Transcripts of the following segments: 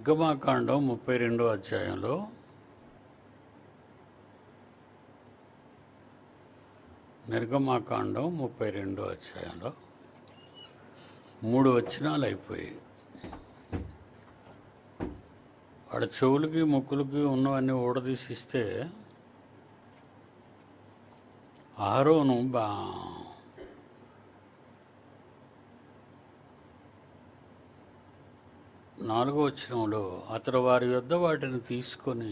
నిర్గమాకాండం ముప్పై రెండో అధ్యాయంలో నిర్గమాకాండం ముప్పై రెండో అధ్యాయంలో మూడు వచనాలు అయిపోయాయి వాళ్ళ చెవులకి ముక్కులకి ఉన్నవన్నీ ఊడదీసి ఇస్తే ఆరోను బా నాలుగో వచనంలో అతడు వారి యొద్ద వాటిని తీసుకొని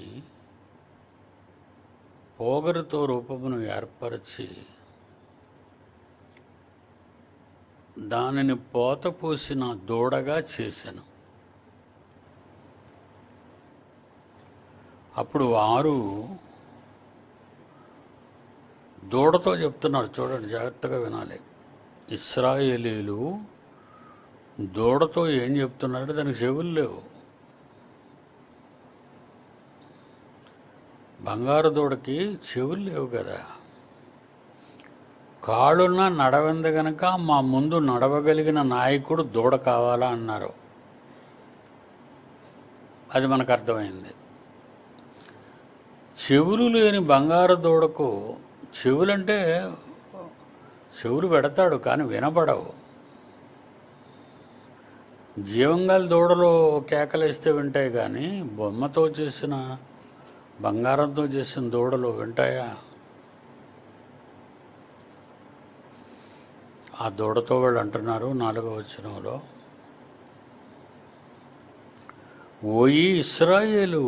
పోగరుతో రూపమును ఏర్పరచి దానిని పోత పోసిన దూడగా చేశాను అప్పుడు వారు దూడతో చెప్తున్నారు చూడండి జాగ్రత్తగా వినాలి ఇస్రాయేలీలు దూడతో ఏం చెప్తున్నారంటే దానికి చెవులు లేవు బంగారు దూడకి చెవులు లేవు కదా కాళ్ళున్న నడవంది గనక మా ముందు నడవగలిగిన నాయకుడు దూడ కావాలా అన్నారు అది మనకు అర్థమైంది చెవులు లేని బంగారు దూడకు చెవులంటే చెవులు పెడతాడు కానీ వినబడవు జీవంగల దూడలో కేకలేస్తే వింటాయి కానీ బొమ్మతో చేసిన బంగారంతో చేసిన దూడలు వింటాయా ఆ దూడతో వాళ్ళు అంటున్నారు నాలుగో వచనంలో ఓయి ఇస్రాయేలు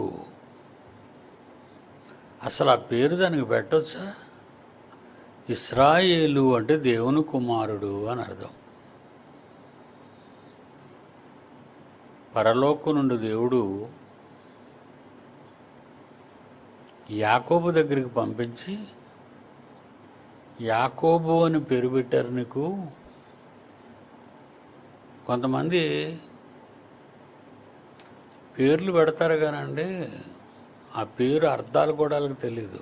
అసలు ఆ పేరు దానికి పెట్టొచ్చా ఇస్రాయేలు అంటే దేవుని కుమారుడు అని అర్థం పరలోకం నుండి దేవుడు యాకోబు దగ్గరికి పంపించి యాకోబు అని పేరు పెట్టారు నీకు కొంతమంది పేర్లు పెడతారు కానండి ఆ పేరు అర్థాలు కూడా వాళ్ళకి తెలీదు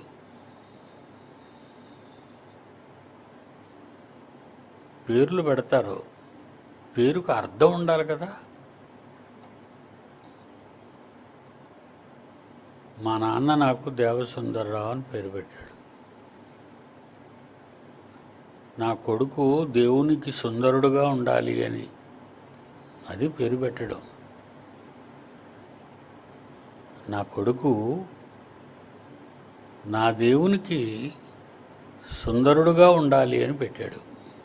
పేర్లు పెడతారు పేరుకు అర్థం ఉండాలి కదా మా నాన్న నాకు దేవసుందర్రావు అని పేరు పెట్టాడు నా కొడుకు దేవునికి సుందరుడుగా ఉండాలి అని అది పేరు పెట్టడం నా కొడుకు నా దేవునికి సుందరుడుగా ఉండాలి అని పెట్టాడు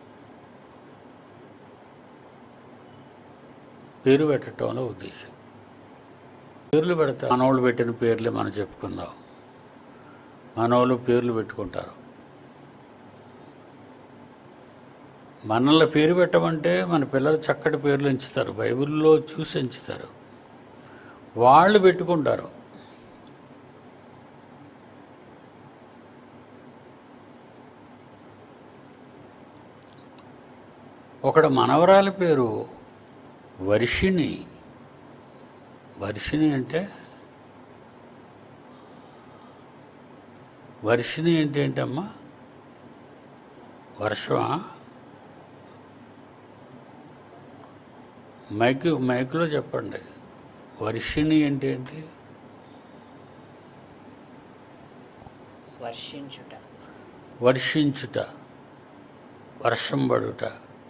పేరు పెట్టడంలో ఉద్దేశం పేర్లు పెడతా మనోళ్ళు పెట్టిన పేర్లే మనం చెప్పుకుందాం మనోళ్ళు పేర్లు పెట్టుకుంటారు మనల్ని పేరు పెట్టమంటే మన పిల్లలు చక్కటి పేర్లు ఎంచుతారు బైబిల్లో చూసి ఎంచుతారు వాళ్ళు పెట్టుకుంటారు ఒకడు మనవరాలి పేరు వర్షిణి వర్షిణి అంటే వర్షిణి అంటే ఏంటమ్మా వర్షమా మైక్ మైక్లో చెప్పండి వర్షిణి అంటే ఏంటి వర్షించుట వర్షించుట వర్షం పడుట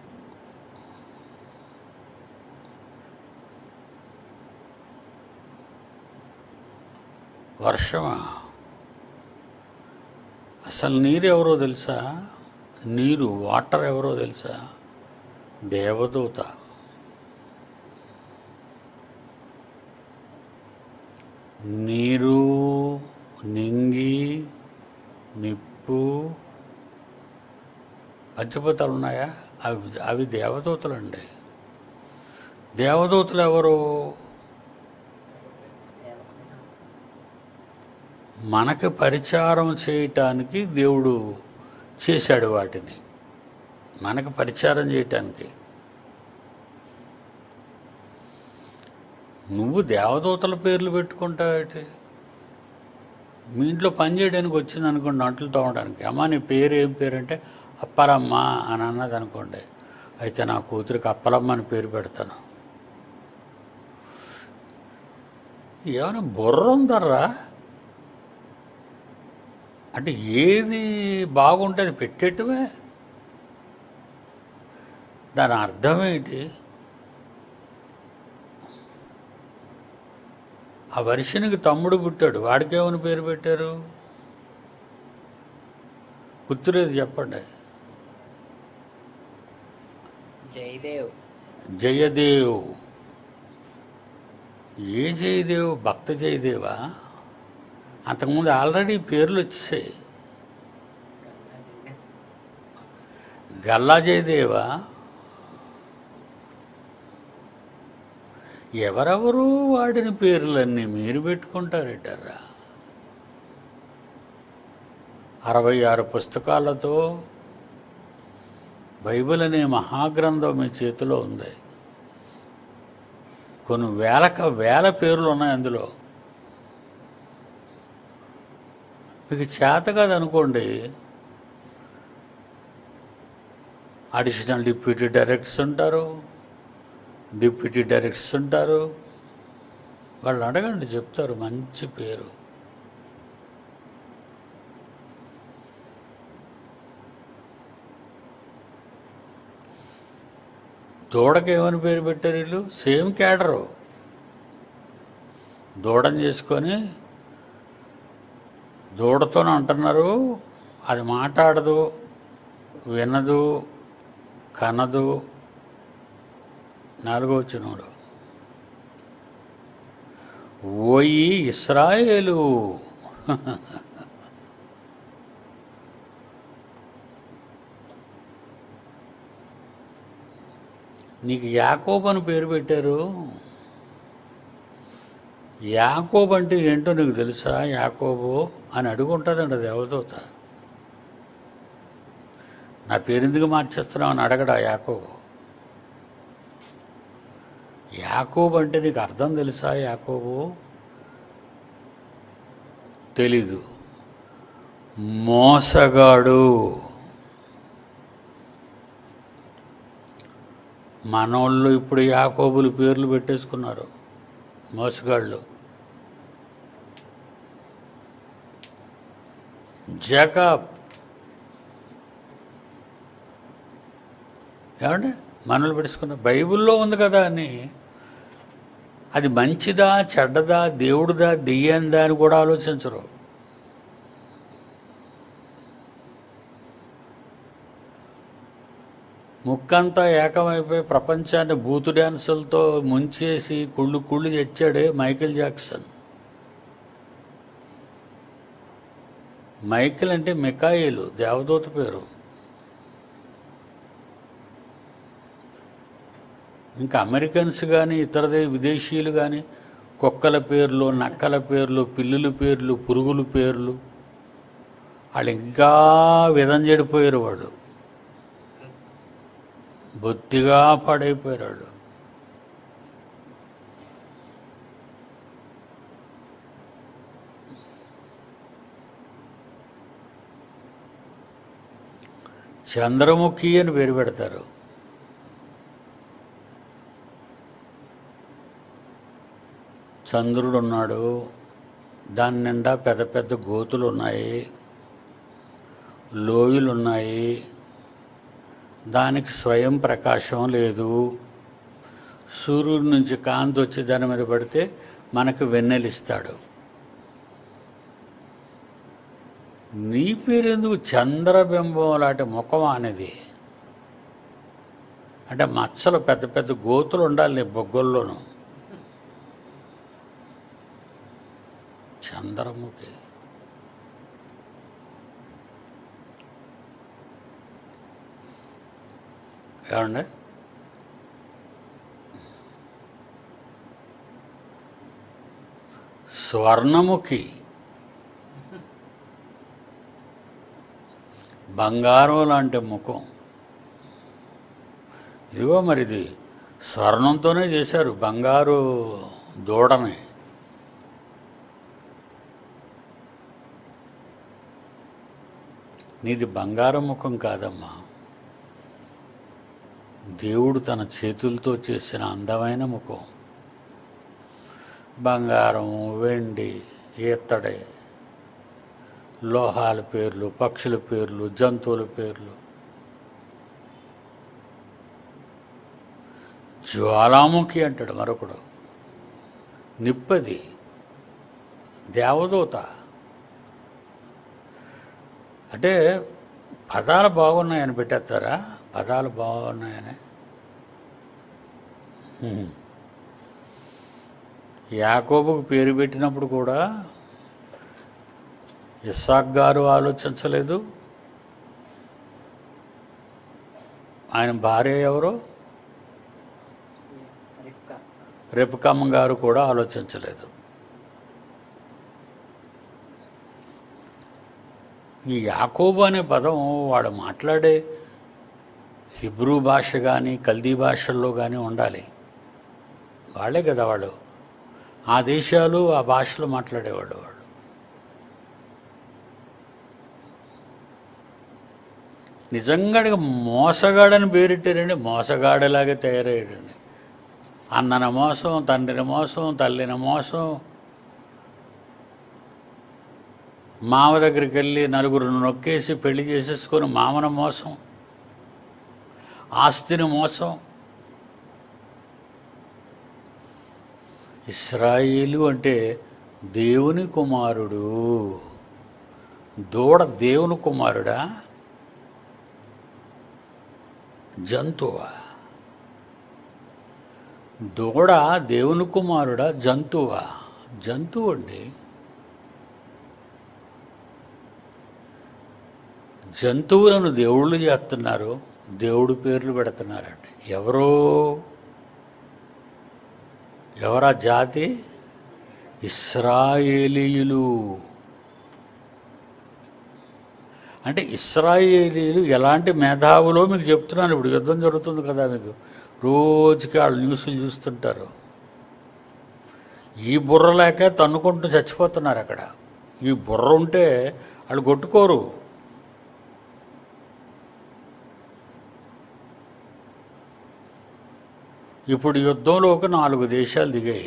వర్షమా అసలు నీరు ఎవరో తెలుసా నీరు వాటర్ ఎవరో తెలుసా దేవదూత నీరు నింగి నిప్పు పంచభూతాలు ఉన్నాయా అవి అవి దేవదూతలు అండి దేవదూతలు ఎవరు సేవకుడు మనకి పరిచారం చేయటానికి దేవుడు చేశాడు వాటిని మనకు పరిచారం చేయటానికి నువ్వు దేవదూతల పేర్లు పెట్టుకుంటావేటి మీ ఇంట్లో పని చేయడానికి వచ్చింది అనుకోండి అంట్లు తోమడానికి అమ్మ నీ పేరు ఏం పేరు అంటే అప్పలమ్మ అని అన్నది అనుకోండి అయితే నా కూతురికి అప్పలమ్మ అని పేరు పెడతాను ఏమైనా బుర్ర ఉందర్రా అంటే ఏది బాగుంటే అది పెట్టేట్టువే దాని అర్థం ఏంటి ఆ వర్షినికి తమ్ముడు పుట్టాడు వాడికేమని పేరు పెట్టారు గుర్తులేదు చెప్పండి జయదేవ్ జయదేవ్ ఏ జయదేవ్ భక్త జయదేవా అంతకుముందు ఆల్రెడీ పేర్లు వచ్చేసాయి గల్లా జయదేవా ఎవరెవరు వాడిన పేర్లన్నీ మీరు పెట్టుకుంటారేటరా అరవై ఆరు పుస్తకాలతో బైబిల్ అనే మహాగ్రంథం మీ చేతిలో ఉంది కొన్ని వేలక వేల పేర్లు ఉన్నాయి అందులో మీకు చేత కాదనుకోండి అడిషనల్ డిప్యూటీ డైరెక్టర్స్ ఉంటారు డిప్యూటీ డైరెక్టర్స్ ఉంటారు వాళ్ళు అడగండి చెప్తారు మంచి పేరు దూడకి ఏమని పేరు పెట్టారు వీళ్ళు సేమ్ క్యాడరు దూడని చేసుకొని దూడతోనే అంటున్నారు అది మాట్లాడదు వినదు కనదు నాలుగో వచ్చినోడు ఓయి ఇస్రాయేలు నీకు యాకోబ్ అని పేరు పెట్టారు యాకోబ్ అంటే ఏంటో నీకు తెలుసా యాకోబు అని అడుగుంటుందండి దేవదూత నా పేరు ఎందుకు మార్చేస్తున్నావు అని అడగడా యాకోబు యాకోబు అంటే నీకు అర్థం తెలుసా యాకోబు తెలీదు మోసగాడు మనోళ్ళు ఇప్పుడు యాకోబులు పేర్లు పెట్టేసుకున్నారు మోసగాళ్ళు జకాబ్ ఏమండి మనలు పెట్టుకున్న బైబిల్లో ఉంది కదా అని అది మంచిదా చెడ్డదా దేవుడిదా దెయ్యందా అని కూడా ఆలోచించరు ముక్కంతా ఏకమైపోయి ప్రపంచాన్ని బూతు డ్యాన్సులతో ముంచేసి కుళ్ళు కుళ్ళు తెచ్చాడే మైకేల్ జాక్సన్ మైకిల్ అంటే మికాయిలు దేవదూత పేరు ఇంకా అమెరికన్స్ కానీ ఇతర దే- విదేశీయులు కానీ కుక్కల పేర్లు నక్కల పేర్లు పిల్లుల పేర్లు పురుగుల పేర్లు వాళ్ళు ఇంకా విధం చెడిపోయారు వాళ్ళు బొత్తిగా పాడైపోయారు వాళ్ళు చంద్రముఖి అని పేరు పెడతారు చంద్రుడు ఉన్నాడు దాని నిండా పెద్ద పెద్ద గోతులు ఉన్నాయి లోయలు ఉన్నాయి దానికి స్వయం ప్రకాశం లేదు సూర్యుడి నుంచి కాంతి వచ్చి దాని మీద పడితే మనకు వెన్నెలిస్తాడు నీ పేరు ఎందుకు చంద్రబింబం లాంటి ముఖం అనేది అంటే మచ్చలు పెద్ద పెద్ద గోతులు ఉండాలి నీ బొగ్గల్లోనూ చంద్రముఖి ఏమండి స్వర్ణముఖి బంగారం లాంటి ముఖం ఇదిగో మరి ఇది స్వర్ణంతోనే చేశారు బంగారు దూడని నీది బంగారం ముఖం కాదమ్మా దేవుడు తన చేతులతో చేసిన అందమైన ముఖం బంగారం వెండి ఈత్తడి లోహాల పేర్లు పక్షుల పేర్లు జంతువుల పేర్లు జ్వాలాముఖి అంటాడు మరొకడు నిప్పది దేవదూత అంటే పదాలు బాగున్నాయని పెట్టేస్తారా పదాలు బాగున్నాయని హ్మ్. యాకోబుకు పేరు పెట్టినప్పుడు కూడా ఇస్సాక్ గారు ఆలోచించలేదు ఆయన భార్య ఎవరు రిప్కా రెపకమ్మ గారు కూడా ఆలోచించలేదు ఈ యాకోబు అనే పదం వాడు మాట్లాడే హిబ్రూ భాష కానీ కల్దీ భాషల్లో కానీ ఉండాలి వాళ్ళే కదా వాళ్ళు ఆ దేశాలు ఆ భాషలు మాట్లాడేవాళ్ళు వాళ్ళు నిజంగా మోసగాడని పేరెట్టారండి మోసగాడలాగే తయారయ్యాడండి అన్నన మోసం తండ్రిని మోసం తల్లిని మోసం మామ దగ్గరికి వెళ్ళి నలుగురు నొక్కేసి పెళ్లి చేసేసుకొని మామన మోసం ఆస్తిని మోసం ఇస్రాయేలు అంటే దేవుని కుమారుడు దూడ దేవుని కుమారుడా జంతువా దూడ దేవుని కుమారుడా జంతువా జంతువు అండి జంతువులను దేవుళ్ళు చేస్తున్నారు దేవుడు పేర్లు పెడుతున్నారండి ఎవరో ఎవరా జాతి ఇస్రాయేలీయులు అంటే ఇస్రాయేలీలు ఎలాంటి మేధావులో మీకు చెప్తున్నాను ఇప్పుడు యుద్ధం జరుగుతుంది కదా మీకు రోజుకి వాళ్ళు న్యూస్లు చూస్తుంటారు ఈ బుర్ర లేక తన్నుకుంటూ చచ్చిపోతున్నారు అక్కడ ఈ బుర్ర ఉంటే వాళ్ళు కొట్టుకోరు ఇప్పుడు యుద్ధంలో ఒక నాలుగు దేశాలు దిగాయి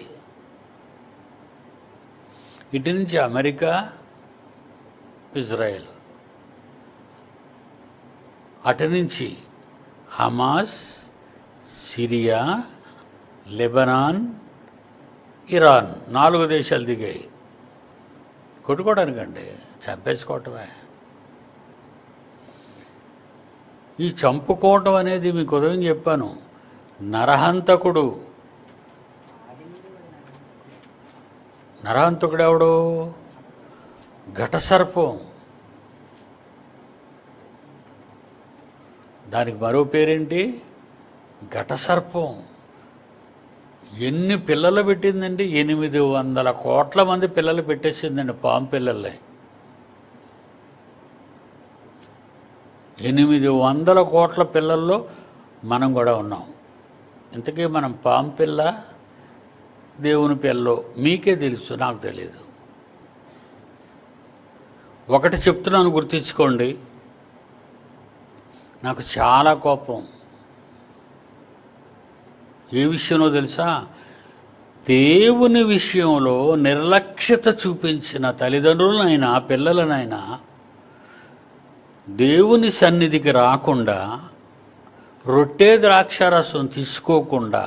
ఇటు నుంచి అమెరికా ఇజ్రాయెల్ అటు నుంచి హమాస్ సిరియా లెబనాన్ ఇరాన్ నాలుగు దేశాలు దిగాయి కొట్టుకోవడానికండి చంపేసుకోవటమే ఈ చంపుకోవటం అనేది మీకు ఉదయం చెప్పాను నరహంతకుడు నరహంతకుడు ఎవడు ఘటసర్పం దానికి మరో పేరేంటి ఘటసర్పం ఎన్ని పిల్లలు పెట్టిందండి ఎనిమిది వందల కోట్ల మంది పిల్లలు పెట్టేసిందండి పాము పిల్లల్ని ఎనిమిది వందల కోట్ల పిల్లల్లో మనం కూడా ఉన్నాం ఇంతకీ మనం పాము పిల్ల దేవుని పిల్లో మీకే తెలుసు నాకు తెలియదు ఒకటి చెప్తున్నాను గుర్తించుకోండి నాకు చాలా కోపం ఏ విషయంలో తెలుసా దేవుని విషయంలో నిర్లక్ష్యత చూపించిన తల్లిదండ్రులనైనా పిల్లలనైనా దేవుని సన్నిధికి రాకుండా రొట్టె ద్రాక్షారసం తీసుకోకుండా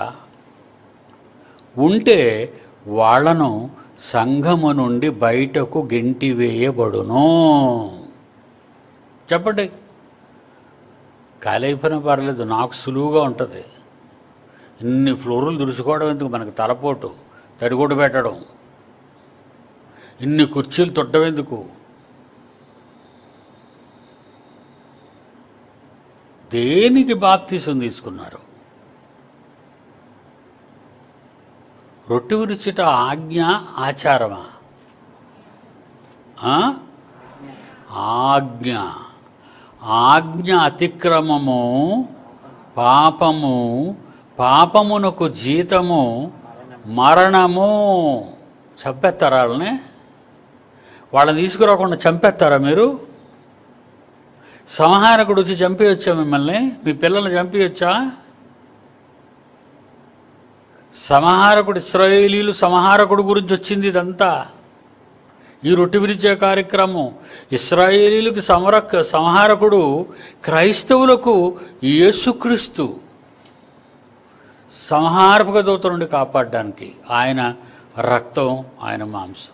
ఉంటే వాళ్ళను సంఘము నుండి బయటకు గెంటివేయబడును చెప్పండి ఖాళీ అయిపోయినా పర్లేదు నాకు సులువుగా ఉంటుంది ఇన్ని ఫ్లోర్లు దురుచుకోవడం ఎందుకు మనకు తలపోటు తడిగుడ్డ పెట్టడం ఇన్ని కుర్చీలు తొట్టం ఎందుకు దేనికి బాప్తీసం తీసుకున్నారు రొట్టె విరుచుట ఆజ్ఞ ఆచారమా ఆ? ఆజ్ఞ ఆజ్ఞ అతిక్రమము పాపము పాపమునకు జీతము మరణము చంపేస్తారా వాళ్ళని వాళ్ళని తీసుకురాకుండా చంపేస్తారా మీరు సంహారకుడు వచ్చి చంపేయొచ్చా మిమ్మల్ని మీ పిల్లల్ని చంపేయొచ్చా సంహారకుడు ఇస్రాయేలీలు సంహారకుడు గురించి వచ్చింది ఇదంతా ఈ రొట్టె విరిచే కార్యక్రమం ఇస్రాయేలీలకు సమరక్ సంహారకుడు క్రైస్తవులకు యేసుక్రీస్తు సంహారక దూత నుండి కాపాడడానికి ఆయన రక్తం ఆయన మాంసం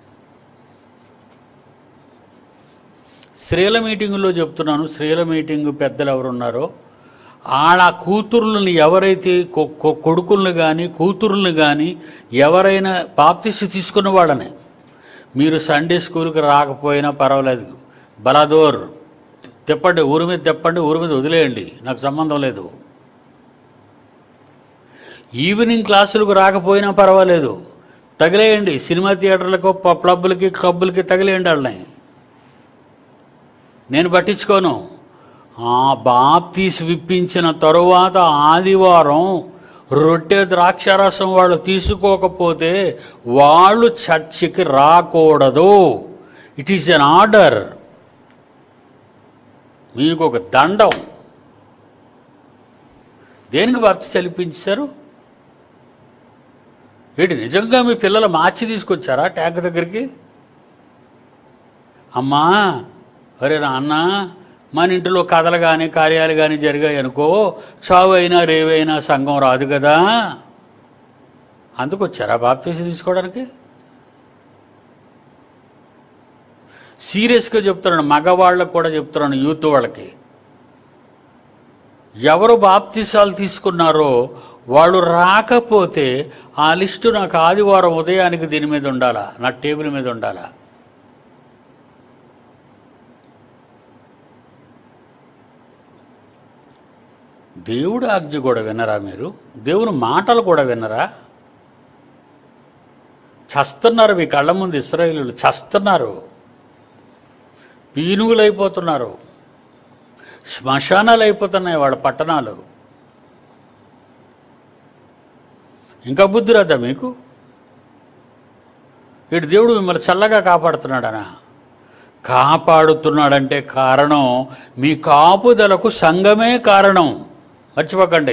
స్త్రీల మీటింగులో చెప్తున్నాను స్త్రీల మీటింగు పెద్దలు ఎవరున్నారో ఆడ కూతుర్లను ఎవరైతే కొ- కొ- కొడుకులను కానీ కూతుర్లను కానీ ఎవరైనా బాప్తిసి తీసుకున్న వాళ్ళని మీరు సండే స్కూల్కి రాకపోయినా పర్వాలేదు బలాదోర్ తిప్పండి ఊరి మీద తిప్పండి ఊరి మీద వదిలేయండి నాకు సంబంధం లేదు ఈవినింగ్ క్లాసులకు రాకపోయినా పర్వాలేదు తగిలేయండి సినిమా థియేటర్లకు ప- క్లబ్బులకి క్లబ్బులకి తగిలేయండి వాళ్ళని నేను పట్టించుకోను ఆ బాప్తీసి విప్పించిన తరువాత ఆదివారం రొట్టె ద్రాక్షారసం వాళ్ళు తీసుకోకపోతే వాళ్ళు చర్చికి రాకూడదు ఇట్ ఈస్ ఎన్ ఆర్డర్ మీకు ఒక దండం దేనికి బాప్తి చలిపించారు ఏంటి నిజంగా మీ పిల్లలు మార్చి తీసుకొచ్చారా ట్యాంక్ దగ్గరికి అమ్మా అరే నాన్న మన ఇంటిలో కథలు కానీ కార్యాలు కానీ జరిగాయి అనుకో చావు అయినా రేవైనా సంఘం రాదు కదా అందుకు వచ్చారా బాప్తీసి తీసుకోవడానికి సీరియస్గా చెప్తున్నాను మగవాళ్ళకు కూడా చెప్తున్నాను యూత్ వాళ్ళకి ఎవరు బాప్తీసాలు తీసుకున్నారో వాళ్ళు రాకపోతే ఆ లిస్టు నాకు ఆదివారం ఉదయానికి దీని మీద ఉండాలా నా టేబుల్ మీద ఉండాలా దేవుడు ఆజ్ఞ కూడా వినరా మీరు దేవుని మాటలు కూడా వినరా చస్తున్నారు మీ కళ్ళ ముందు ఇస్రాయిలు చస్తున్నారు పీనుగులు అయిపోతున్నారు శ్మశానాలు అయిపోతున్నాయి వాళ్ళ పట్టణాలు ఇంకా బుద్ధి రాదా మీకు ఇటు దేవుడు మిమ్మల్ని చల్లగా కాపాడుతున్నాడనా కాపాడుతున్నాడంటే కారణం మీ కాపుదలకు సంఘమే కారణం మర్చిపోకండి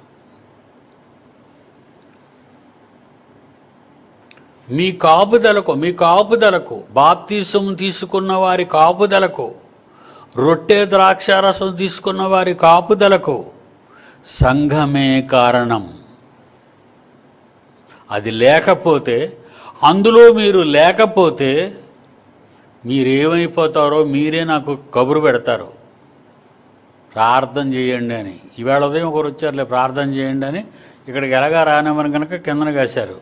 మీ కాపుదలకు మీ కాపుదలకు బాప్తీసం తీసుకున్న వారి కాపుదలకు రొట్టె ద్రాక్షారసం తీసుకున్న వారి కాపుదలకు సంఘమే కారణం అది లేకపోతే అందులో మీరు లేకపోతే మీరేమైపోతారో మీరే నాకు కబురు పెడతారు ప్రార్థన చేయండి అని ఈవేళ ఉదయం ఒకరు వచ్చారులే ప్రార్థన చేయండి అని ఇక్కడికి ఎలాగా రానివ్వని కనుక కిందన కాశారు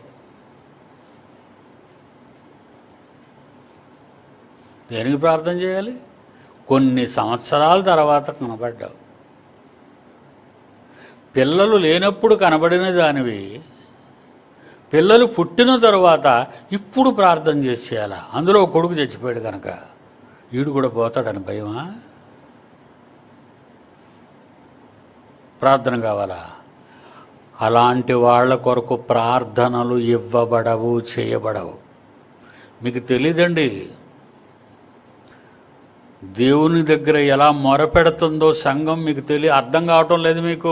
దేనికి ప్రార్థన చేయాలి కొన్ని సంవత్సరాల తర్వాత కనబడ్డావు పిల్లలు లేనప్పుడు కనబడిన దానివి పిల్లలు పుట్టిన తర్వాత ఇప్పుడు ప్రార్థన చేసేయాలా అందులో ఒక కొడుకు చచ్చిపోయాడు కనుక ఈడు కూడా పోతాడని భయమా ప్రార్థన కావాలా అలాంటి వాళ్ళ కొరకు ప్రార్థనలు ఇవ్వబడవు చేయబడవు మీకు తెలియదండి దేవుని దగ్గర ఎలా మొరపెడుతుందో సంఘం మీకు తెలియ అర్థం కావటం లేదు మీకు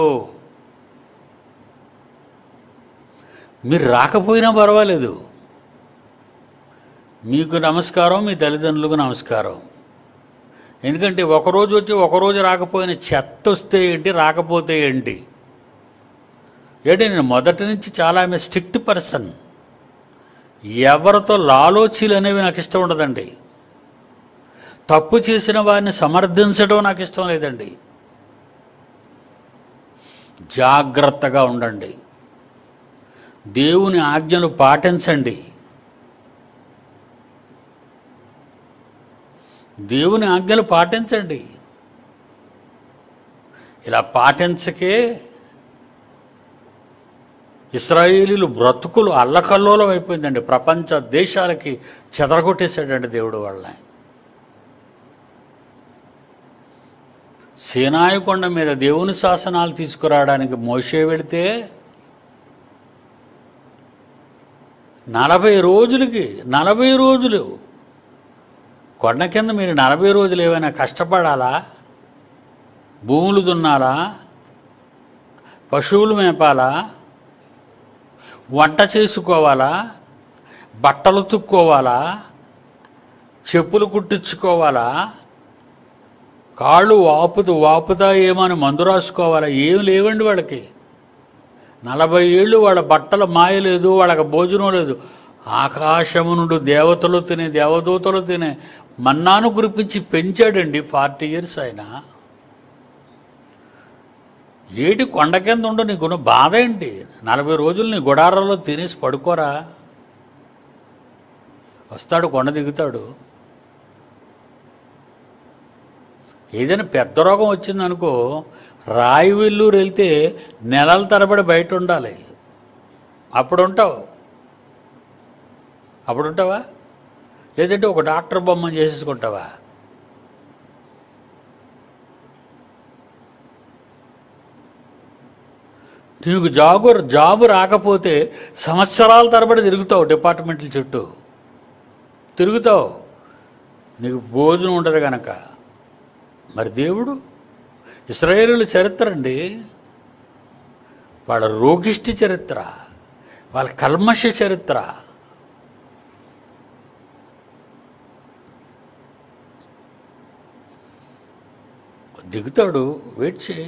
మీరు రాకపోయినా పర్వాలేదు మీకు నమస్కారం మీ తల్లిదండ్రులకు నమస్కారం ఎందుకంటే ఒకరోజు వచ్చి ఒకరోజు రాకపోయిన చెత్త వస్తే ఏంటి రాకపోతే ఏంటి ఏంటి నేను మొదటి నుంచి చాలా ఆమె స్ట్రిక్ట్ పర్సన్ ఎవరితో లాలోచీలు అనేవి నాకు ఇష్టం ఉండదండి తప్పు చేసిన వారిని సమర్థించడం నాకు ఇష్టం లేదండి జాగ్రత్తగా ఉండండి దేవుని ఆజ్ఞలు పాటించండి దేవుని ఆజ్ఞలు పాటించండి ఇలా పాటించకే ఇస్రాయేలీలు బ్రతుకులు అల్లకల్లోలం అయిపోయిందండి ప్రపంచ దేశాలకి చెదరగొట్టేశాడండి దేవుడు వాళ్ళని సీనాయి కొండ మీద దేవుని శాసనాలు తీసుకురావడానికి మోసే వెళితే నలభై రోజులకి నలభై రోజులు కొండ కింద మీరు నలభై రోజులు ఏమైనా కష్టపడాలా భూములు దున్నాలా పశువులు మేపాలా వంట చేసుకోవాలా బట్టలు తుక్కోవాలా చెప్పులు కుట్టించుకోవాలా కాళ్ళు వాపుతూ వాపుతా ఏమని మందు రాసుకోవాలా ఏం లేవండి వాళ్ళకి నలభై ఏళ్ళు వాళ్ళ బట్టల మాయ లేదు వాళ్ళకి భోజనం లేదు ఆకాశము నుండి దేవతలు తినే దేవదూతలు తినే మన్నాను కురిపించి పెంచాడండి ఫార్టీ ఇయర్స్ ఆయన ఏటి కొండ కింద ఉండు నీకున్న బాధ ఏంటి నలభై రోజులు నీ గుడారాల్లో తినేసి పడుకోరా వస్తాడు కొండ దిగుతాడు ఏదైనా పెద్ద రోగం వచ్చిందనుకో రాయి వెల్లూరు వెళ్తే నెలల తరబడి బయట ఉండాలి అప్పుడు ఉంటావు అప్పుడు ఉంటావా లేదంటే ఒక డాక్టర్ బొమ్మ చేసేసుకుంటావా నీకు జాబు జాబు రాకపోతే సంవత్సరాల తరబడి తిరుగుతావు డిపార్ట్మెంట్ల చుట్టూ తిరుగుతావు నీకు భోజనం ఉండదు కనుక మరి దేవుడు ఇస్రాయేలుల చరిత్ర అండి వాళ్ళ రోగిష్టి చరిత్ర వాళ్ళ కల్మష చరిత్ర దిగుతాడు వెయిట్ చేయి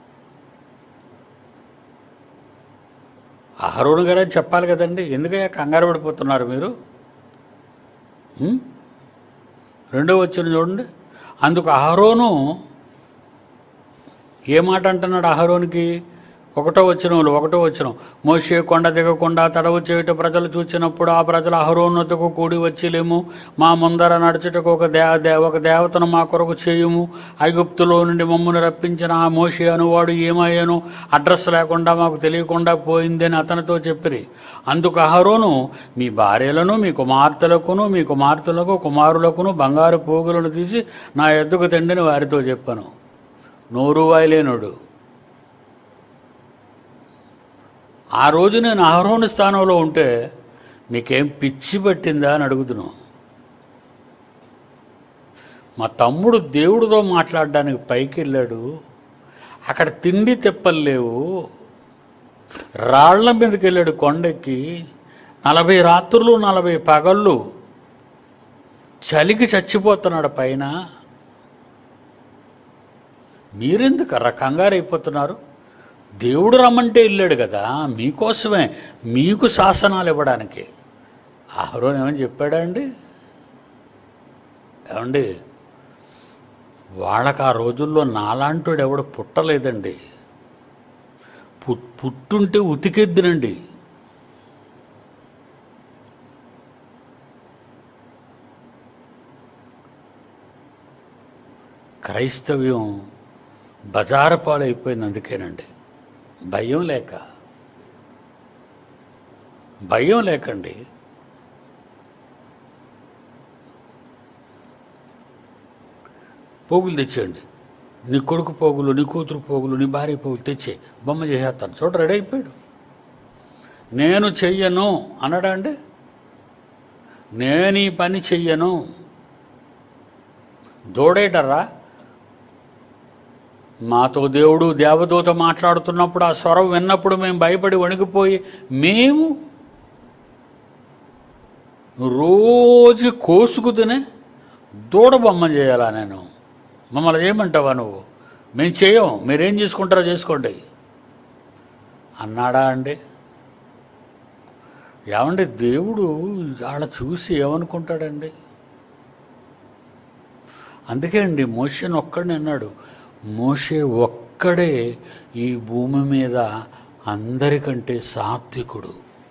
అహరోను గారే చెప్పాలి కదండి ఎందుకయ్యా కంగారు పడిపోతున్నారు మీరు ఉం? రెండో వచ్చిన చూడండి అందుకు అహరోను ఏ మాట అంటున్నాడు అహరోనికి ఒకటో వచ్చిన ఒకటో వచ్చిన మోషే కొండ దిగకుండా తడవు చేయుట ప్రజలు చూచినప్పుడు ఆ ప్రజలు అహరోన్నతకు కూడి వచ్చిలేము మా ముందర నడుచుటకు ఒక దే దే- ఒక దేవతను మా కొరకు చేయుము ఐగుప్తులో నుండి మమ్మల్ని రప్పించిన ఆ మోషే అనువాడు ఏమయ్యాను అడ్రస్ లేకుండా మాకు తెలియకుండా పోయిందని అతనితో చెప్పిరి అందుకు అహరోను మీ భార్యలను మీ కుమార్తెలకును మీ కుమార్తెలకు కుమారులకును బంగారు పోగులను తీసి నా ఎద్దుకు తండ్రిని వారితో చెప్పాను నోరు వాయలేనుడు ఆ రోజు నేను అహరోని స్థానంలో ఉంటే మీకేం పిచ్చి పట్టిందా అని అడుగుతున్నాను మా తమ్ముడు దేవుడితో మాట్లాడడానికి పైకి వెళ్ళాడు అక్కడ తిండి తెప్పలు లేవు రాళ్ల మీదకి వెళ్ళాడు కొండెక్కి నలభై రాత్రులు నలభై పగళ్ళు చలికి చచ్చిపోతున్నాడు పైన మీరెందుకు కంగారు అయిపోతున్నారు దేవుడు రమ్మంటే వెళ్ళాడు కదా మీకోసమే మీకు శాసనాలు ఇవ్వడానికి ఆహరోన్ ఏమని చెప్పాడా అండి ఏమండి వాళ్ళకి ఆ రోజుల్లో నాలాంటోడు ఎవడు పుట్టలేదండి పుట్ పుట్టుంటే ఉతికెద్దునండి క్రైస్తవ్యం బజారు పాలైపోయింది అందుకేనండి భయం లేక భయం లేకండి పోగులు తెచ్చేయండి నీ కొడుకు పోగులు నీ కూతురు పోగులు నీ భార్య పోగులు తెచ్చే బొమ్మ చేసేస్తాను చూడ రెడీ అయిపోయాడు నేను చెయ్యను అన్నాడా అండి నేను ఈ పని చెయ్యను దూడేటర్రా మాతో దేవుడు దేవదూత మాట్లాడుతున్నప్పుడు ఆ స్వరం విన్నప్పుడు మేము భయపడి వణికిపోయి మేము రోజుకి కోసుకు తినే దూడ బొమ్మ చేయాలా నేను మమ్మల్ని చేయమంటావా నువ్వు మేము చేయం మీరేం చేసుకుంటారో చేసుకోండి అన్నాడా అండి ఏమండి దేవుడు వాళ్ళ చూసి ఏమనుకుంటాడండి అందుకే అండి మోషేని ఒక్కడిని అన్నాడు మోషే ఒక్కడే ఈ భూమి మీద అందరికంటే సాత్వికుడు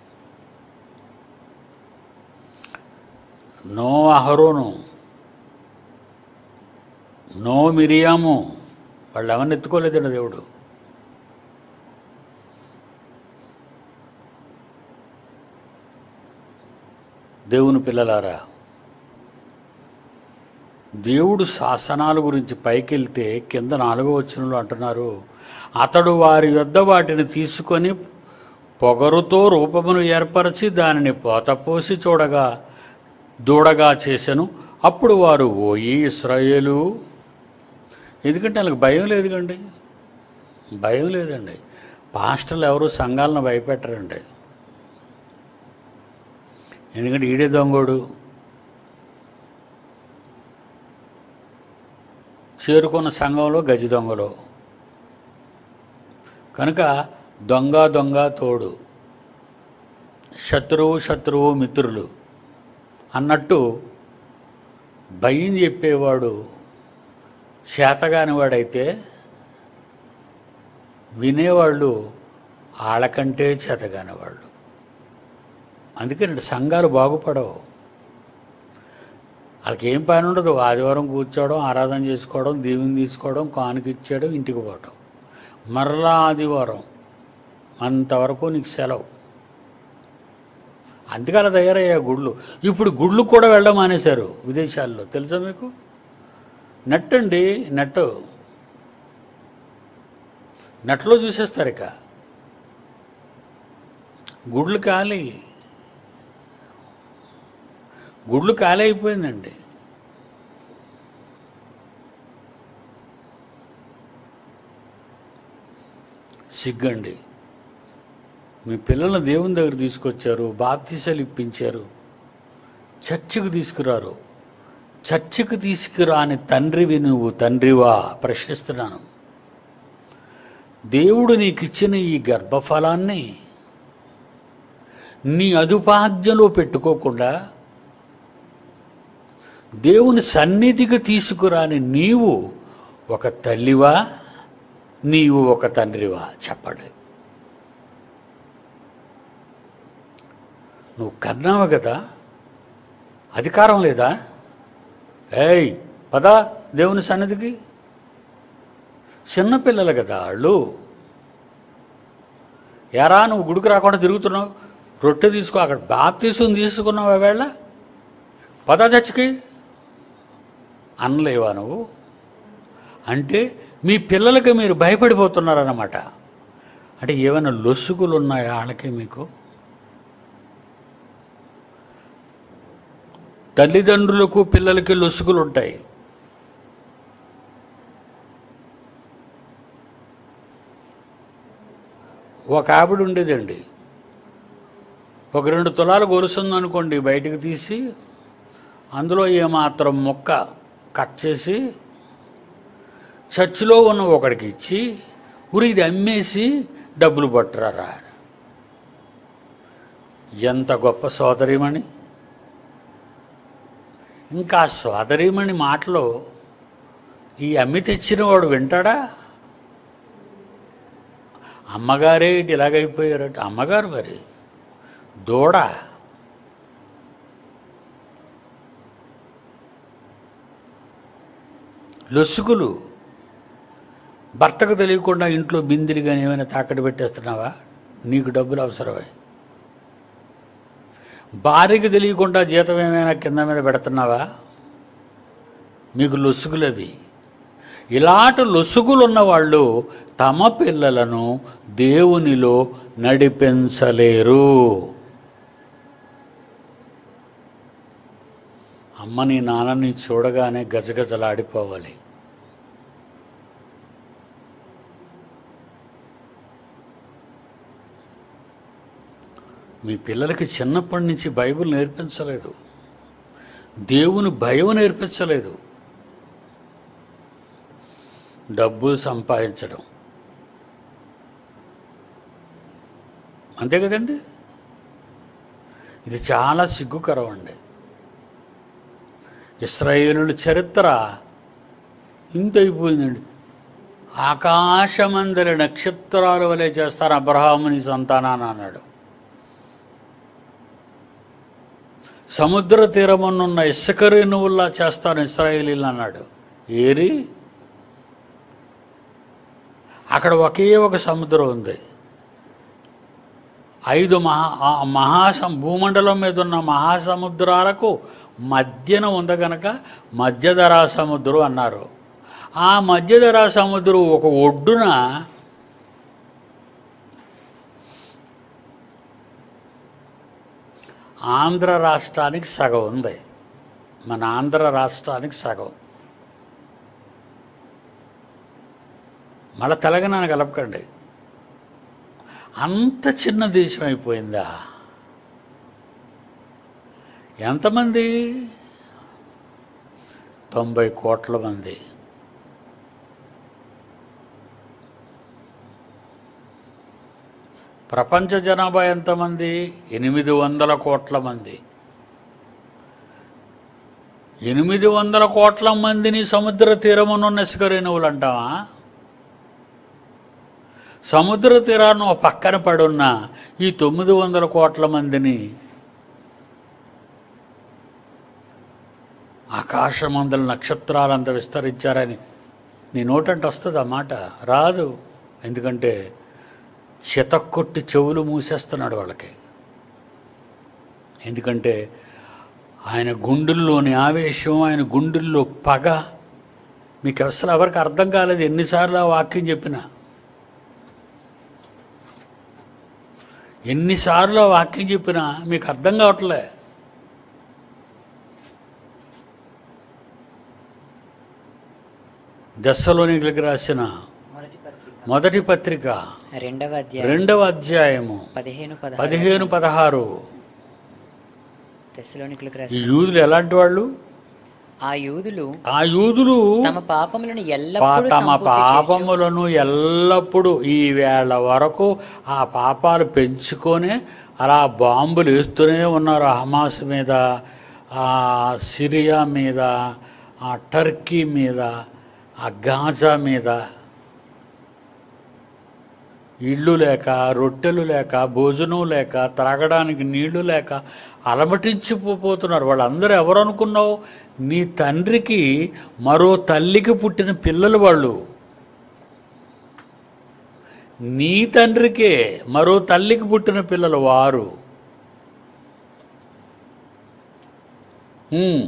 నో అహరోను నో మిరియాము వాళ్ళు ఎవరిని ఎత్తుకోలేదండి దేవుడు దేవుని పిల్లలారా దేవుడు శాసనాల గురించి పైకెళ్తే కింద నాలుగో వచనంలో అంటున్నారు అతడు వారి యొద్ద వాటిని తీసుకొని పొగరుతో రూపమును ఏర్పరచి దానిని పోతపోసి చూడగా దూడగా చేశాను అప్పుడు వారు ఓయి ఇస్రాయేలు ఎందుకంటే వాళ్ళకి భయం లేదు కండి భయం లేదండి పాస్టర్లు ఎవరు సంఘాలను భయపెట్టరండి ఎందుకంటే ఈడే దొంగోడు చేరుకున్న సంఘంలో గజి దొంగలు కనుక దొంగ దొంగ తోడు శత్రువు శత్రువు మిత్రులు అన్నట్టు భయం చెప్పేవాడు చేతగాని వాడైతే వినేవాళ్ళు వాళ్ళకంటే చేతగాని వాళ్ళు అందుకని సంఘాలు బాగుపడవు వాళ్ళకి ఏం పని ఉండదు ఆదివారం కూర్చోవడం ఆరాధన చేసుకోవడం దీవెని తీసుకోవడం కానుకిచ్చేయడం ఇంటికి పోవడం మరలా ఆదివారం అంతవరకు నీకు సెలవు అందుకే అలా తయారయ్యా గుళ్ళు ఇప్పుడు గుళ్ళు కూడా వెళ్ళడం మానేశారు విదేశాల్లో తెలుసా మీకు నెట్ అండి నెట్ నెట్లో చూసేస్తారు ఇక గుడ్లు ఖాళీ గుడ్లు ఖాళీ అయిపోయిందండి సిగ్గండి మీ పిల్లల్ని దేవుని దగ్గర తీసుకొచ్చారు బాప్తీసాలు ఇప్పించారు చర్చికి తీసుకురారు చర్చికి తీసుకురాని తండ్రివి నువ్వు తండ్రివా ప్రశ్నిస్తున్నాను దేవుడు నీకు ఇచ్చిన ఈ గర్భఫలాన్ని నీ అదుపాజ్ఞలో పెట్టుకోకుండా దేవుని సన్నిధికి తీసుకురాని నీవు ఒక తల్లివా నీవు ఒక తండ్రివా చెప్పండి నువ్వు కన్నావు కదా అధికారం లేదా ఏయ్ పద దేవుని సన్నిధికి చిన్నపిల్లలు కదా వాళ్ళు ఎరా నువ్వు గుడికి రాకుండా తిరుగుతున్నావు రొట్టె తీసుకో అక్కడ బాప్తీసం తీసుకున్నావు వేళ పద చర్చికి అనలేవా నువ్వు అంటే మీ పిల్లలకి మీరు భయపడిపోతున్నారన్నమాట అంటే ఏమైనా లొసుగులు ఉన్నాయా వాళ్ళకి మీకు తల్లిదండ్రులకు పిల్లలకి లొసుగులు ఉంటాయి ఒక ఆవిడ ఉండేదండి ఒక రెండు తులాలు గొలుసుందనుకోండి బయటికి తీసి అందులో ఏమాత్రం మొక్క కట్ చేసి చర్చిలో ఉన్న ఒకడికి ఇచ్చి ఉరి ఇది అమ్మేసి డబ్బులు పట్టరారా ఎంత గొప్ప సోదరిమణి ఇంకా ఆ సోదరిమణి మాటలో ఈ అమ్మి తెచ్చిన వాడు వింటాడా అమ్మగారే ఇటు ఇలాగైపోయారట అమ్మగారు మరి దూడ లొసుగులు భర్తకు తెలియకుండా ఇంట్లో బిందిలు కానీ ఏమైనా తాకట్టు పెట్టేస్తున్నావా నీకు డబ్బులు అవసరమై భార్యకి తెలియకుండా జీతం ఏమైనా కింద మీద పెడుతున్నావా మీకు లొసుగులు అవి ఇలాంటి లొసుగులు ఉన్నవాళ్ళు తమ పిల్లలను దేవునిలో నడిపించలేరు అమ్మని నాన్నని చూడగానే గజగజలాడిపోవాలి మీ పిల్లలకి చిన్నప్పటి నుంచి బైబిల్ నేర్పించలేదు దేవుని భయం నేర్పించలేదు డబ్బులు సంపాదించడం అంతే కదండి ఇది చాలా సిగ్గుకరం అండి ఇస్రాయేలుల చరిత్ర ఇంత అయిపోయిందండి ఆకాశమందరి నక్షత్రాల వలె చేస్తారు అబ్రహాముని సంతానాన్ని అన్నాడు సముద్ర తీరమునున్న ఇసుక రేణువుల్లా చేస్తాను ఇస్రాయేలీలు అన్నాడు ఏరి అక్కడ ఒకే ఒక సముద్రం ఉంది ఐదు మహా ఆ మహాసం భూమండలం మీద ఉన్న మహాసముద్రాలకు మధ్యన ఉంది గనక మధ్యధరా సముద్రం అన్నారు ఆ మధ్యధరా సముద్రం ఒక ఒడ్డున ఆంధ్ర రాష్ట్రానికి సగం ఉంది మన ఆంధ్ర రాష్ట్రానికి సగం మళ్ళీ తెలంగాణ కలపకండి అంత చిన్న దేశం అయిపోయిందా ఎంతమంది తొంభై కోట్ల మంది ప్రపంచ జనాభా ఎంతమంది ఎనిమిది వందల కోట్ల మంది ఎనిమిది వందల కోట్ల మందిని సముద్ర తీరమునున్న ఇసుకరేణువులు అంటావా సముద్ర తీరాన్ని ఒక పక్కన పడున్న ఈ తొమ్మిది వందల కోట్ల మందిని ఆకాశమందల నక్షత్రాలంత విస్తరించారని నీ నోటంటే వస్తుంది ఆ మాట రాదు ఎందుకంటే చితక్కొట్టి చెవులు మూసేస్తున్నాడు వాళ్ళకి ఎందుకంటే ఆయన గుండెల్లోని ఆవేశం ఆయన గుండెల్లో పగ మీకు అసలు ఎవరికి అర్థం కాలేదు ఎన్నిసార్లు ఆ వాక్యం చెప్పినా ఎన్నిసార్లు ఆ వాక్యం చెప్పినా మీకు అర్థం కావట్లే దశలోనికి రాసిన మొదటి పత్రిక మొదటి పత్రిక రెండవ అధ్యాయం రెండవ అధ్యాయము పదిహేను పదహారు పదిహేను పదహారు తెస్సలోనికులకు ఈ రాసిన యూదులు ఎలాంటి వాళ్ళు ఆ యూదులు ఆ యూదులు తమ పాపములను పా- ఎల్లప్పుడూ తమ సంపూర్తి చేయుచు పాపములను ఎల్లప్పుడూ ఈ వేళ వరకు ఆ పాపాలు పెంచుకొని అలా బాంబులు వేస్తూనే ఉన్నారు హమాస్ మీద ఆ సిరియా మీద ఆ టర్కీ మీద ఆ గాజా మీద ఇళ్ళు లేక రొట్టెలు లేక భోజనం లేక త్రాగడానికి నీళ్లు లేక అలమటించిపోతున్నారు వాళ్ళందరూ ఎవరు అనుకున్నావు నీ తండ్రికి మరో తల్లికి పుట్టిన పిల్లలు వాళ్ళు నీ తండ్రికే మరో తల్లికి పుట్టిన పిల్లలు వారు హ్మ్.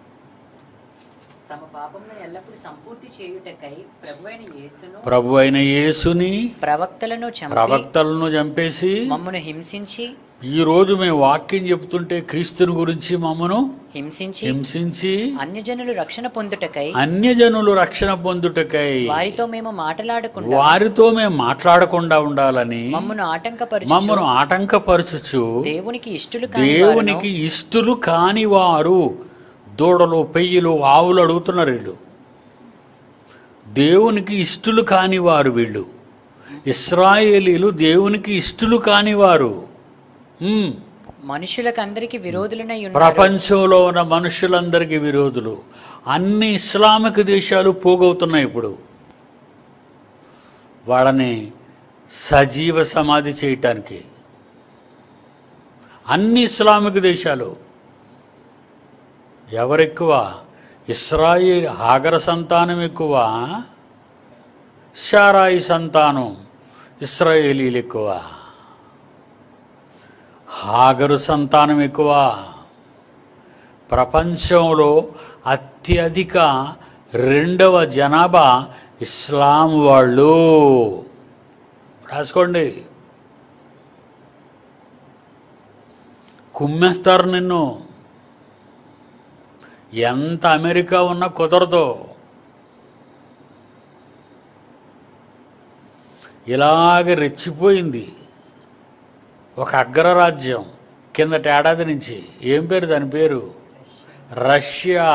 తమ పాపములను ఎల్లప్పుడూ సంపూర్తి చేయుటకై ప్రభువైన యేసును ప్రభు అయిన యేసుని ప్రవక్తలను చంపి ప్రవక్తలను చంపేసి మమ్మను హింసించి ఈ రోజు మేము వాక్యం చెప్తుంటే క్రీస్తుని గురించి మమ్మను హింసించి హింసించి అన్యజనులు రక్షణ పొందుటకై అన్యజనులు రక్షణ పొందుటకై వారితో మేము మాట్లాడకుండా వారితో మేము మాట్లాడకుండా ఉండాలని మమ్మను ఆటంకపరచు మమ్మను ఆటంకపరచుచు దేవునికి ఇష్టలు కాని దేవునికి ఇష్టలు కాని వారు దూడలు పెయ్యలు ఆవులు అడుగుతున్నారు వీళ్ళు దేవునికి ఇష్టలు కాని వారు వీళ్ళు ఇస్రాయేలీలు దేవునికి ఇష్టలు కాని వారు ఉమ్. మనుషులకు అందరికి విరోధులనై ఉన్నారు ప్రపంచంలో ఉన్న మనుషులందరికీ విరోధులు అన్ని ఇస్లామిక్ దేశాలు పోగవుతున్నాయి ఇప్పుడు వాళ్ళని సజీవ సమాధి చేయటానికి అన్ని ఇస్లామిక్ దేశాలు ఎవరెక్కువ ఇస్రాయేల్ హాగర సంతానం ఎక్కువ షారాయి సంతానం ఇస్రాయేలీలు ఎక్కువ హాగరు సంతానం ఎక్కువ ప్రపంచంలో అత్యధిక రెండవ జనాభా ఇస్లాం వాళ్ళు రాసుకోండి కుమ్మేస్తారు నిన్ను ఎంత అమెరికా ఉన్నా కుదరదు ఇలాగ రెచ్చిపోయింది ఒక అగ్రరాజ్యం కిందటి ఏడాది నుంచి ఏం పేరు దాని పేరు రష్యా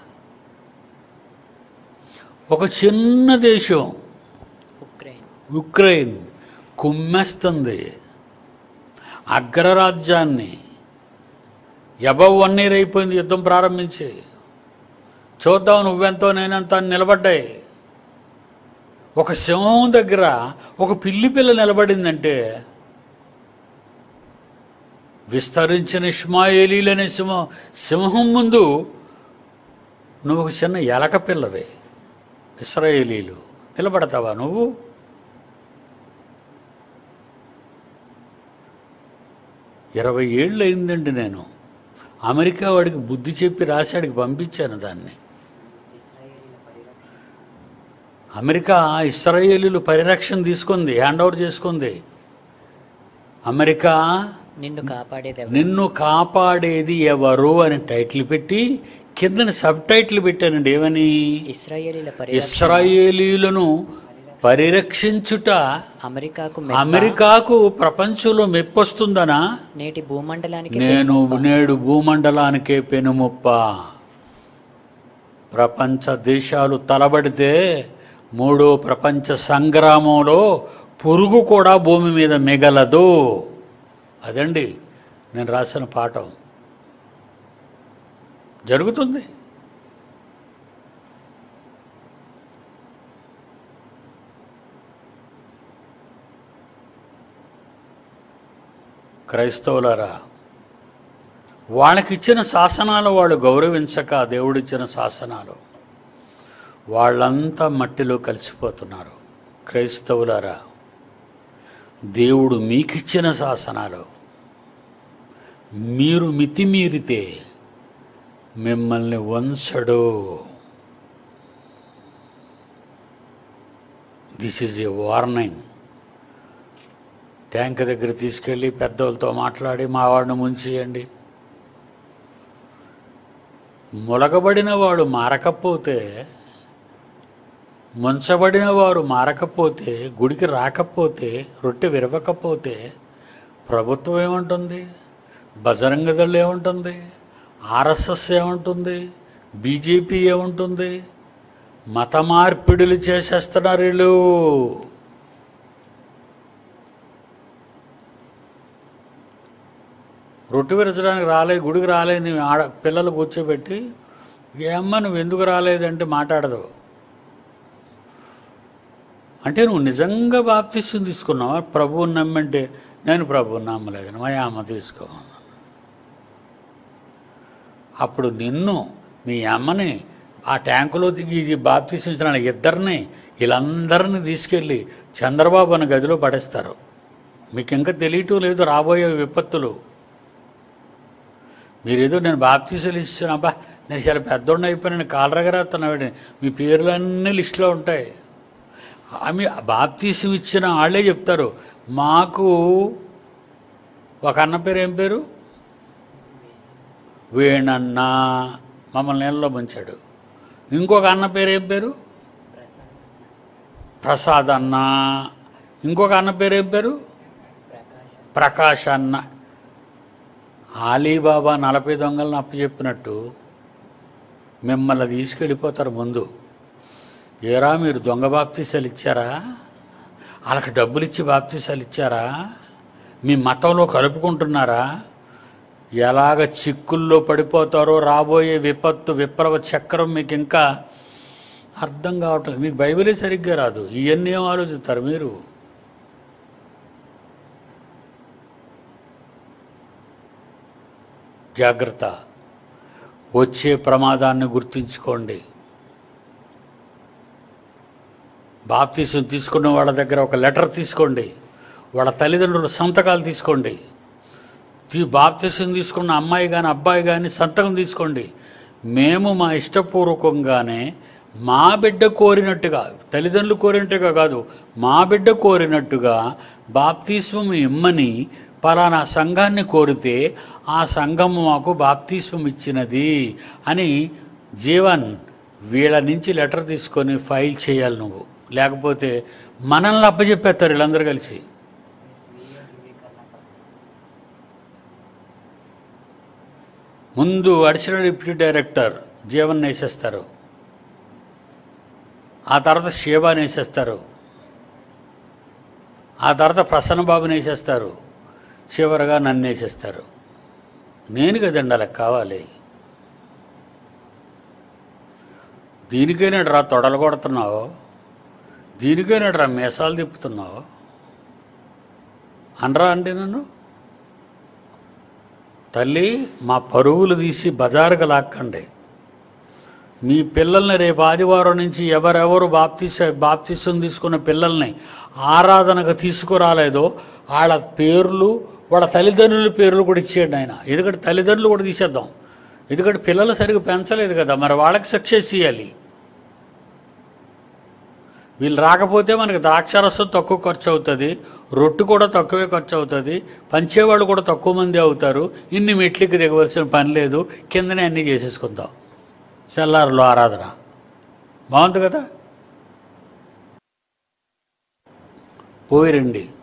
ఒక చిన్న దేశం ఉక్రెయిన్ ఉక్రెయిన్ కుమ్మేస్తుంది అగ్రరాజ్యాన్ని ఎబవ్ వన్ ఇయర్ అయిపోయింది యుద్ధం ప్రారంభించి చూద్దాం నువ్వెంతో నేనెంత అని నిలబడ్డాయి ఒక సింహం దగ్గర ఒక పిల్లి పిల్ల నిలబడిందంటే విస్తరించిన ఇష్మాయేలీలనే సింహం సింహం ముందు నువ్వు ఒక చిన్న ఎలక పిల్లవే ఇస్రాయేలీలు నిలబడతావా నువ్వు ఇరవై ఏళ్ళు అయిందండి నేను అమెరికా వాడికి బుద్ధి చెప్పి రాశాడికి పంపించాను దాన్ని అమెరికా ఇస్రాయేలీలు పరిరక్షణ తీసుకుంది హ్యాండ్ ఓవర్ చేసుకుంది అమెరికా నిన్ను కాపాడేది నిన్ను కాపాడేది ఎవరు అని టైటిల్ పెట్టి కింద సబ్ టైటిల్ పెట్టానండి ఏమని ఇస్రాయేలీల పరిరక్షణ ఇస్రాయేలీలను పరిరక్షించుట అమెరికాకు అమెరికాకు ప్రపంచంలో మెప్పొస్తుందనా నేటి భూమండలానికి నేను నేడు భూమండలానికే పెనుముప్ప ప్రపంచ దేశాలు తలబడితే మూడో ప్రపంచ సంగ్రామంలో పురుగు కూడా భూమి మీద మిగలదు అదండి నేను రాసిన పాఠం జరుగుతుంది క్రైస్తవులారా వాళ్ళకిచ్చిన శాసనాలు వాళ్ళు గౌరవించక దేవుడిచ్చిన శాసనాలు వాళ్ళంతా మట్టిలో కలిసిపోతున్నారు క్రైస్తవులారా దేవుడు మీకిచ్చిన శాసనాలు మీరు మితిమీరితే మిమ్మల్ని వంచడు this is a warning tank దగ్గర తీసుకెళ్ళి పెద్దోళ్ళతో మాట్లాడి మా వాడిని ముంచేయండి ములగబడిన వాడు మారకపోతే ముంచబడిన వారు మారకపోతే గుడికి రాకపోతే రొట్టె విరవకపోతే ప్రభుత్వం ఏముంటుంది బజరంగ దళ్ ఏముంటుంది ఆర్ఎస్ఎస్ ఏముంటుంది బీజేపీ ఏముంటుంది మత మార్పిడులు చేసేస్తున్నారు వీళ్ళు రొట్టె విరచడానికి రాలే గుడికి రాలేదు నీ ఆడ పిల్లలు కూర్చోబెట్టి ఏమ్మా నువ్వు ఎందుకు రాలేదంటే మాట్లాడదు అంటే నువ్వు నిజంగా బాప్తిస్యం తీసుకున్నావా ప్రభువుని నమ్మంటే నేను ప్రభువుని నమ్మలేదు మా అమ్మ తీసుకో అప్పుడు నిన్ను మీ అమ్మని ఆ ట్యాంకులో దిగి ఇది బాప్తిస్యం ఇచ్చిన ఇద్దరిని వీళ్ళందరినీ తీసుకెళ్ళి చంద్రబాబు అనే గదిలో పడేస్తారు మీకు ఇంకా తెలియటం లేదు రాబోయే విపత్తులు మీరేదో నేను బాప్తీసాలు ఇచ్చాను అబ్బా నేను చాలా పెద్దోడిని అయిపోయాను కాలరగరేస్తున్నాడు మీ పేర్లన్నీ లిస్టులో ఉంటాయి ఆమె బాప్తీసం ఇచ్చిన వాళ్ళే చెప్తారు మాకు ఒక అన్న పేరు ఏం పేరు వేణన్న మమ్మల్ని నీళ్ళలో ముంచాడు ఇంకొక అన్న పేరు ఏం పేరు ప్రసాద్ అన్న ఇంకొక అన్న పేరు ఏం పేరు ప్రకాష్ అన్న ఆలీబాబా నలభై దొంగలను అప్పచెప్పినట్టు మిమ్మల్ని తీసుకెళ్ళిపోతారు ముందు ఏరా మీరు దొంగ బాప్తీసాలు ఇచ్చారా వాళ్ళకి డబ్బులు ఇచ్చి బాప్తీసాలు ఇచ్చారా మీ మతంలో కలుపుకుంటున్నారా ఎలాగ చిక్కుల్లో పడిపోతారో రాబోయే విపత్తు విప్లవ చక్రం మీకు ఇంకా అర్థం కావట్లేదు మీకు బైబిలే సరిగ్గా రాదు ఇవన్నీ ఏం ఆలోచిస్తారు మీరు జాగ్రత్త వచ్చే ప్రమాదాన్ని గుర్తుంచుకోండి బాప్తీసం తీసుకున్న వాళ్ళ దగ్గర ఒక లెటర్ తీసుకోండి వాళ్ళ తల్లిదండ్రుల సంతకాలు తీసుకోండి తీ బాప్తీసం తీసుకున్న అమ్మాయి కానీ అబ్బాయి కానీ సంతకం తీసుకోండి మేము మా ఇష్టపూర్వకంగానే మా బిడ్డ కోరినట్టుగా తల్లిదండ్రులు కోరినట్టుగా కాదు మా బిడ్డ కోరినట్టుగా బాప్తిస్మం ఇమ్మని పలానా సంఘాన్ని కోరితే ఆ సంఘం మాకు బాప్తిస్మం ఇచ్చినది అని జీవన్ వీళ్ళ నుంచి లెటర్ తీసుకొని ఫైల్ చేయాలి నువ్వు లేకపోతే మనల్ని అప్పచెప్పేస్తారు వీళ్ళందరూ కలిసి ముందు అడిషనల్ డిప్యూటీ డైరెక్టర్ జీవన్ వేసేస్తారు ఆ తర్వాత షేబాని వేసేస్తారు ఆ తర్వాత ప్రసన్న బాబుని వేసేస్తారు చివరగా నన్ను వేసేస్తారు నేను కదండి అలా కావాలి దీనికైనా రా తొడలు కొడుతున్నావు దీనికైనా రా మీసాలు తిప్పుతున్నావు అనరా అండి నన్ను తల్లి మా పరువులు తీసి బజారుకు లాక్కండి మీ పిల్లల్ని రేపు ఆదివారం నుంచి ఎవరెవరు బాప్తీస బాప్తీసం తీసుకున్న పిల్లల్ని ఆరాధనకు తీసుకురాలేదో వాళ్ళ పేర్లు వాళ్ళ తల్లిదండ్రుల పేర్లు కూడా ఇచ్చేయండి ఆయన ఎందుకంటే తల్లిదండ్రులు కూడా తీసేద్దాం ఎందుకంటే పిల్లలు సరిగ్గా పెంచలేదు కదా మరి వాళ్ళకి సక్సెస్ ఇవ్వాలి వీళ్ళు రాకపోతే మనకి ద్రాక్షారసం తక్కువ ఖర్చు అవుతుంది రొట్టు కూడా తక్కువే ఖర్చు అవుతుంది పంచేవాళ్ళు కూడా తక్కువ మంది అవుతారు ఇన్ని మెట్లకి దిగవలసిన పని లేదు కిందనే అన్నీ చేసేసుకుందాం సెల్లార్లో ఆరాధన బాగుంది కదా పోయి రండి